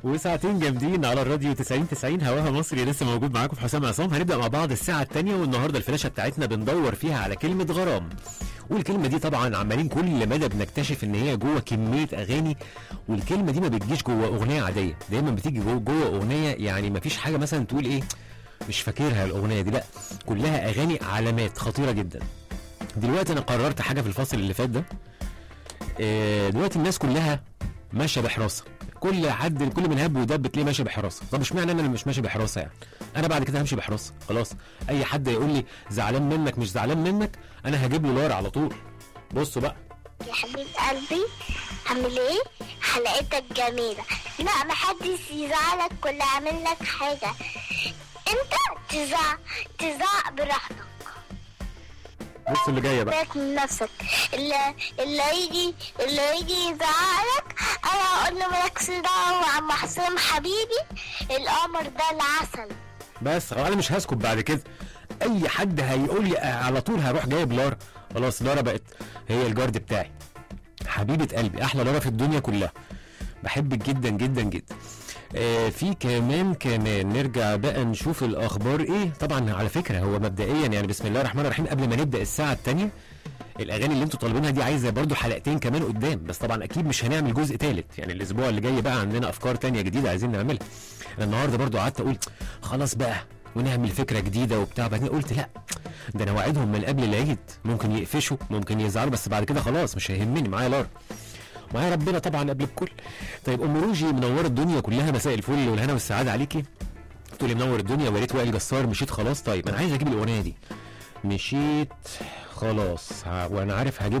وساعتين جامدين على الراديو 90 90 هواها مصري لسه موجود معاكم في حسام عصام هنبدا مع بعض الساعه الثانيه والنهارده الفلاشه بتاعتنا بندور فيها على كلمه غرام والكلمه دي طبعا عمالين كل مدى بنكتشف ان هي جوه كميه اغاني والكلمه دي ما بتجيش جوه اغنيه عاديه دايما بتيجي جوه, جوه اغنيه يعني ما فيش حاجه مثلا تقول ايه مش فاكرها الاغنيه دي لا كلها اغاني علامات خطيره جدا دلوقتي انا قررت حاجه في الفصل اللي فات ده آه، دلوقتي الناس كلها ماشيه بحراسه كل حد كل من هب ودب بتلاقيه ماشي بحراسه طب اشمعنى انا اللي مش ماشي بحراسه يعني انا بعد كده همشي بحراسه خلاص اي حد يقول لي زعلان منك مش زعلان منك انا هجيب له لار على طول بصوا بقى يا حبيب قلبي عامل ايه حلقتك جميلة لا محدش يزعلك ولا يعمل لك حاجة انت تزعق تزعق براحتك بص اللي جايه بقى بالك من نفسك اللي اللي يجي اللي يجي يزعلك انا هقول له مالكش دعوة عم حسام حبيبي القمر ده العسل بس انا مش هسكت بعد كده اي حد هيقول لي آه، على طول هروح جايب لارا خلاص لارا بقت هي الجارد بتاعي حبيبه قلبي احلى لارا في الدنيا كلها بحبك جدا جدا جدا آه في كمان كمان نرجع بقى نشوف الاخبار ايه طبعا على فكره هو مبدئيا يعني بسم الله الرحمن الرحيم قبل ما نبدا الساعه الثانيه الاغاني اللي انتوا طالبينها دي عايزه برضو حلقتين كمان قدام بس طبعا اكيد مش هنعمل جزء ثالث يعني الاسبوع اللي جاي بقى عندنا افكار تانية جديده عايزين نعملها انا النهارده برضو قعدت اقول خلاص بقى ونعمل فكره جديده وبتاع بعدين قلت لا ده انا واعدهم من قبل العيد ممكن يقفشوا ممكن يزعلوا بس بعد كده خلاص مش هيهمني معايا لارا معايا ربنا طبعا قبل الكل طيب ام روجي منوره الدنيا كلها مساء الفل والهنا والسعاده عليكي تقولي منور الدنيا ويا ريت وائل جسار مشيت خلاص طيب انا عايز اجيب الاغنيه دي مشيت خلاص ه- وانا عارف هجيب